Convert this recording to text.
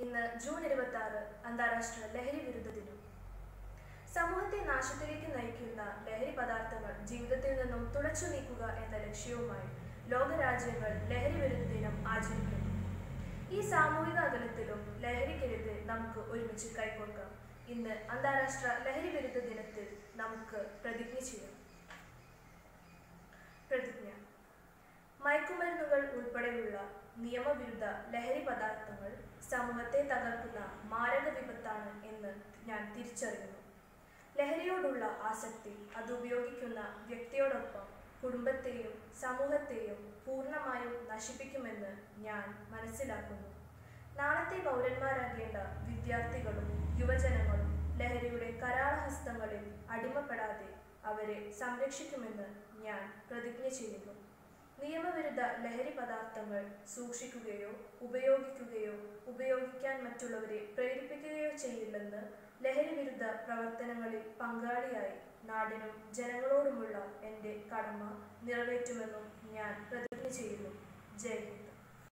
ഇന്ന് ജൂൺ ഇരുപത്തി ആറ് അന്താരാഷ്ട്ര ലഹരി വിരുദ്ധ ദിനം സമൂഹത്തെ നാശത്തിലേക്ക് നയിക്കുന്ന ലഹരി പദാർത്ഥങ്ങൾ ജീവിതത്തിൽ നിന്നും തുടച്ചു നീക്കുക എന്ന ലക്ഷ്യവുമായി ലോകരാജ്യങ്ങൾ ലഹരി വിരുദ്ധ ദിനം ആചരിക്കുന്നു ഈ സാമൂഹിക അകലത്തിലും ലഹരിക്കെതിരെ നമുക്ക് ഒരുമിച്ച് കൈകോർക്കാം ഇന്ന് അന്താരാഷ്ട്ര ലഹരി വിരുദ്ധ ദിനത്തിൽ നമുക്ക് പ്രതിജ്ഞ ചെയ്യാം പ്രതിജ്ഞ മയക്കുമരുന്നുകൾ ഉൾപ്പെടെയുള്ള നിയമവിരുദ്ധ ലഹരി പദാർത്ഥങ്ങൾ സമൂഹത്തെ തകർക്കുന്ന മാരക വിപത്താണ് എന്ന് ഞാൻ തിരിച്ചറിയുന്നു ലഹരിയോടുള്ള ആസക്തി അത് ഉപയോഗിക്കുന്ന വ്യക്തിയോടൊപ്പം കുടുംബത്തെയും സമൂഹത്തെയും പൂർണ്ണമായും നശിപ്പിക്കുമെന്ന് ഞാൻ മനസ്സിലാക്കുന്നു നാളത്തെ പൗരന്മാരാകേണ്ട വിദ്യാർത്ഥികളും യുവജനങ്ങളും ലഹരിയുടെ കരാളഹസ്തങ്ങളിൽ അടിമപ്പെടാതെ അവരെ സംരക്ഷിക്കുമെന്ന് ഞാൻ പ്രതിജ്ഞ ചെയ്യുന്നു നിയമവിരുദ്ധ ലഹരി പദാർത്ഥങ്ങൾ സൂക്ഷിക്കുകയോ ഉപയോഗിക്കുകയോ ഉപയോഗിക്കാൻ മറ്റുള്ളവരെ പ്രേരിപ്പിക്കുകയോ ചെയ്യില്ലെന്ന് ലഹരി വിരുദ്ധ പ്രവർത്തനങ്ങളിൽ പങ്കാളിയായി നാടിനും ജനങ്ങളോടുമുള്ള എൻ്റെ കടമ നിറവേറ്റുമെന്നും ഞാൻ പ്രതിജ്ഞ ചെയ്യുന്നു ജയ് ഹിന്ദ്